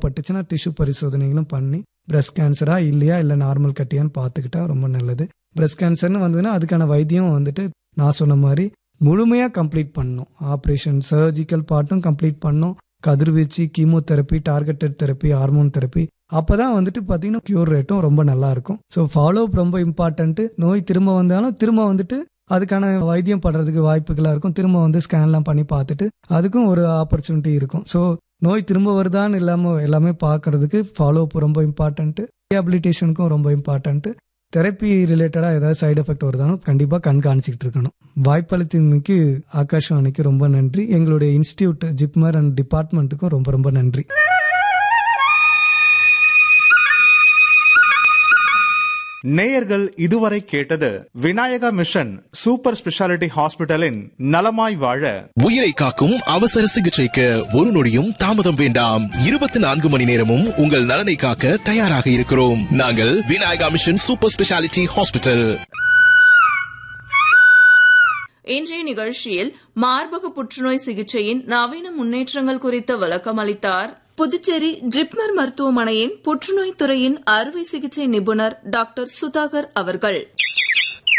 தேவைப்பட்டுச்சுன்னா டிஷ்யூ பரிசோதனைகளும் பண்ணி பிரஸ்ட் கேன்சரா இல்லையா இல்லை நார்மல் கட்டியான்னு பார்த்துக்கிட்டா ரொம்ப நல்லது பிரஸ்ட் கேன்சர்னு வந்ததுன்னா அதுக்கான வைத்தியம் வந்துட்டு நான் சொன்ன மாதிரி முழுமையாக கம்ப்ளீட் பண்ணணும் ஆப்ரேஷன் சர்ஜிக்கல் பார்ட்டும் கம்ப்ளீட் பண்ணணும் கதிர்வீச்சு chemotherapy targeted therapy hormone therapy அப்பதான் வந்துட்டு பார்த்தீங்கன்னா கியூர் ரேட்டும் ரொம்ப நல்லா இருக்கும் ஸோ ஃபாலோ அப் ரொம்ப இம்பார்ட்டன்ட்டு நோய் திரும்ப வந்தாலும் திரும்ப வந்துட்டு அதுக்கான வைத்தியம் படுறதுக்கு வாய்ப்புகளா இருக்கும் திரும்ப வந்து ஸ்கேன்லாம் பண்ணி பார்த்துட்டு அதுக்கும் ஒரு ஆப்பர்ச்சுனிட்டி இருக்கும் ஸோ நோய் திரும்ப வருதான்னு இல்லாமல் எல்லாமே பார்க்கறதுக்கு ஃபாலோ அப் ரொம்ப இம்பார்ட்டன்ட்டு ரீஹாபிலிட்டேஷனுக்கும் ரொம்ப இம்பார்ட்டன்ட்டு தெரப்பி ரிலேட்டடாக ஏதாவது சைடு எஃபெக்ட் வருதாலும் கண்டிப்பாக கண்காணிச்சிக்கிட்டு இருக்கணும் வாய்ப்பளித்தமைக்கு ஆகாஷவாணிக்கு ரொம்ப நன்றி எங்களுடைய இன்ஸ்டியூட் ஜிப்மர் அண்ட் டிபார்ட்மெண்ட்டுக்கும் ரொம்ப ரொம்ப நன்றி நேயர்கள் இதுவரை கேட்டது விநாயகா மிஷன் சூப்பர் ஸ்பெஷாலிட்டி ஹாஸ்பிட்டலின் நலமாய் வாழ உயிரை காக்கும் அவசர சிகிச்சைக்கு ஒரு நொடியும் தாமதம் வேண்டாம் இருபத்தி நான்கு மணி நேரமும் உங்கள் நலனை காக்க தயாராக இருக்கிறோம் நாங்கள் Vinayaka mission super speciality hospital இன்றைய நிகழ்ச்சியில் மார்பக புற்றுநோய் சிகிச்சையின் நவீன முன்னேற்றங்கள் குறித்த விளக்கம் அளித்தார் புதுச்சேரி ஜிப்மர் மருத்துவமனையின் புற்றுநோய் துறையின் அறுவை சிகிச்சை நிபுணர் டாக்டர் சுதாகர் அவர்கள்